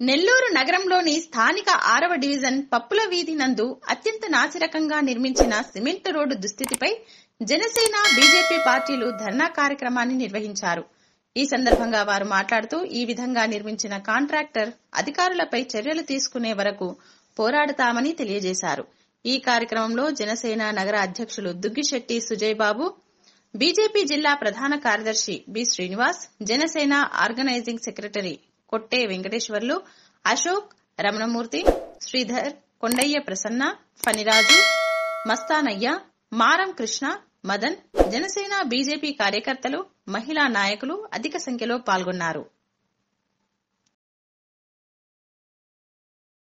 నెల్లూరు నగరంలోని స్థానిక ఆరవ డివిజన్ పప్పుల వీధి నందు అత్యంత నాసిరకంగా నిర్మించిన సిమెంట్ రోడ్డు దుస్థితిపై జనసేన బీజేపీ పార్టీలు ధర్నా కార్యక్రమాన్ని నిర్వహించారు ఈ సందర్భంగా వారు మాట్లాడుతూ ఈ విధంగా నిర్మించిన కాంట్రాక్టర్ అధికారులపై చర్యలు తీసుకునే వరకు పోరాడతామని తెలియజేశారు ఈ కార్యక్రమంలో జనసేన నగర అధ్యక్షులు దుగ్గిశెట్టి సుజయ్ బాబు బీజేపీ జిల్లా ప్రధాన కార్యదర్శి B Srinivas Janasena organising secretary Kotte Venkateswarlu Ashok Ramanamurthy Sridhar Kondaiah Prasanna Phaniraju Mastanaiah మారం కృష్ణ మదన్ జనసేన బీజేపీ కార్యకర్తలు మహిళా నాయకులు అధిక సంఖ్యలో పాల్గొన్నారు